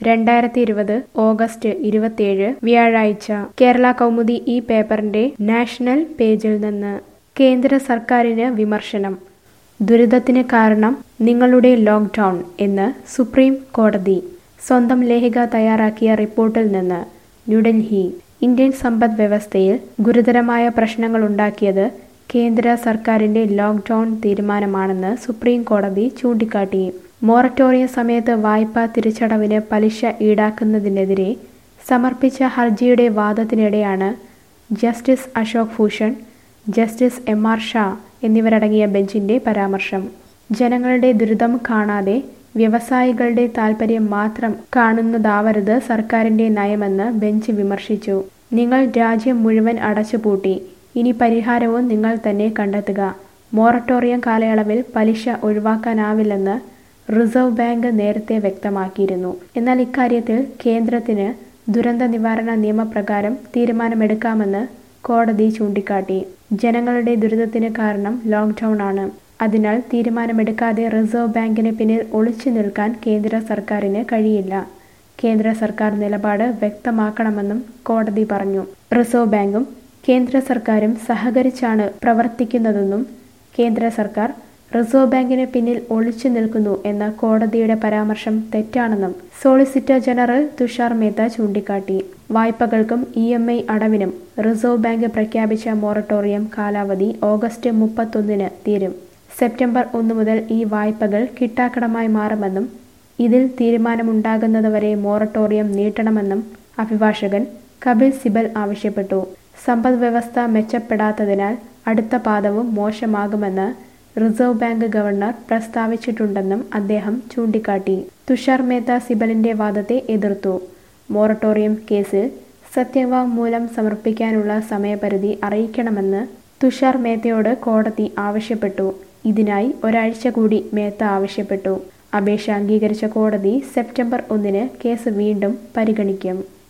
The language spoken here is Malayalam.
രണ്ടായിരത്തി ഇരുപത് ഓഗസ്റ്റ് ഇരുപത്തിയേഴ് വ്യാഴാഴ്ച കേരള കൗമുദി ഈ പേപ്പറിന്റെ നാഷണൽ പേജിൽ നിന്ന് കേന്ദ്ര സർക്കാരിന് വിമർശനം ദുരിതത്തിന് കാരണം നിങ്ങളുടെ ലോക്ക്ഡൌൺ എന്ന് സുപ്രീം കോടതി സ്വന്തം ലേഖിക തയ്യാറാക്കിയ റിപ്പോർട്ടിൽ നിന്ന് ന്യൂഡൽഹി ഇന്ത്യൻ സമ്പദ് വ്യവസ്ഥയിൽ ഗുരുതരമായ പ്രശ്നങ്ങളുണ്ടാക്കിയത് കേന്ദ്ര സർക്കാരിന്റെ ലോക്ക്ഡൌൺ തീരുമാനമാണെന്ന് സുപ്രീം കോടതി ചൂണ്ടിക്കാട്ടി മൊറട്ടോറിയം സമയത്ത് വായ്പാ തിരിച്ചടവിന് പലിശ ഈടാക്കുന്നതിനെതിരെ സമർപ്പിച്ച ഹർജിയുടെ വാദത്തിനിടെയാണ് justice Ashok Bhushan justice M R Shah എന്നിവരടങ്ങിയ ബെഞ്ചിന്റെ പരാമർശം ജനങ്ങളുടെ ദുരിതം കാണാതെ വ്യവസായികളുടെ താൽപ്പര്യം മാത്രം കാണുന്നതാവരുത് സർക്കാരിന്റെ നയമെന്ന് ബെഞ്ച് വിമർശിച്ചു നിങ്ങൾ രാജ്യം മുഴുവൻ അടച്ചുപൂട്ടി ഇനി പരിഹാരവും നിങ്ങൾ തന്നെ കണ്ടെത്തുക മൊറട്ടോറിയം കാലയളവിൽ പലിശ ഒഴിവാക്കാനാവില്ലെന്ന് റിസർവ് ബാങ്ക് നേരത്തെ വ്യക്തമാക്കിയിരുന്നു എന്നാൽ ഇക്കാര്യത്തിൽ കേന്ദ്രത്തിന് ദുരന്ത നിവാരണ നിയമപ്രകാരം തീരുമാനമെടുക്കാമെന്ന് കോടതി ചൂണ്ടിക്കാട്ടി ജനങ്ങളുടെ ദുരിതത്തിന് കാരണം ലോക്ക്ഡൌൺ ആണ് അതിനാൽ തീരുമാനമെടുക്കാതെ റിസർവ് ബാങ്കിന് പിന്നിൽ ഒളിച്ചു നിൽക്കാൻ കേന്ദ്ര സർക്കാരിന് കഴിയില്ല കേന്ദ്ര സർക്കാർ നിലപാട് വ്യക്തമാക്കണമെന്നും കോടതി പറഞ്ഞു റിസർവ് ബാങ്കും കേന്ദ്ര സർക്കാരും സഹകരിച്ചാണ് പ്രവർത്തിക്കുന്നതെന്നും കേന്ദ്ര സർക്കാർ റിസർവ് ബാങ്കിന് പിന്നിൽ ഒളിച്ചു നിൽക്കുന്നു എന്ന കോടതിയുടെ പരാമർശം തെറ്റാണെന്നും സോളിസിറ്റർ ജനറൽ തുഷാർ മേത്ത ചൂണ്ടിക്കാട്ടി വായ്പകൾക്കും ഇ എം ഐ അടവിനും റിസർവ് ബാങ്ക് പ്രഖ്യാപിച്ച മൊറട്ടോറിയം കാലാവധി ഓഗസ്റ്റ് മുപ്പത്തൊന്നിന് തീരും സെപ്റ്റംബർ ഒന്ന് മുതൽ ഈ വായ്പകൾ കിട്ടാക്കടമായി മാറുമെന്നും ഇതിൽ തീരുമാനമുണ്ടാകുന്നതുവരെ മൊറട്ടോറിയം നീട്ടണമെന്നും അഭിഭാഷകൻ കപിൽ സിബൽ ആവശ്യപ്പെട്ടു സമ്പദ് വ്യവസ്ഥ മെച്ചപ്പെടാത്തതിനാൽ അടുത്ത പാദവും മോശമാകുമെന്ന് റിസർവ് ബാങ്ക് ഗവർണർ പ്രസ്താവിച്ചിട്ടുണ്ടെന്നും അദ്ദേഹം ചൂണ്ടിക്കാട്ടി തുഷാർ മേത്ത സിബലിന്റെ വാദത്തെ എതിർത്തു മൊറട്ടോറിയം കേസിൽ സത്യവാങ്മൂലം സമർപ്പിക്കാനുള്ള സമയപരിധി അറിയിക്കണമെന്ന് തുഷാർ മേത്തയോട് കോടതി ആവശ്യപ്പെട്ടു ഇതിനായി ഒരാഴ്ച കൂടി മേത്ത ആവശ്യപ്പെട്ടു അപേക്ഷ അംഗീകരിച്ച കോടതി സെപ്റ്റംബർ ഒന്നിന് കേസ് വീണ്ടും പരിഗണിക്കും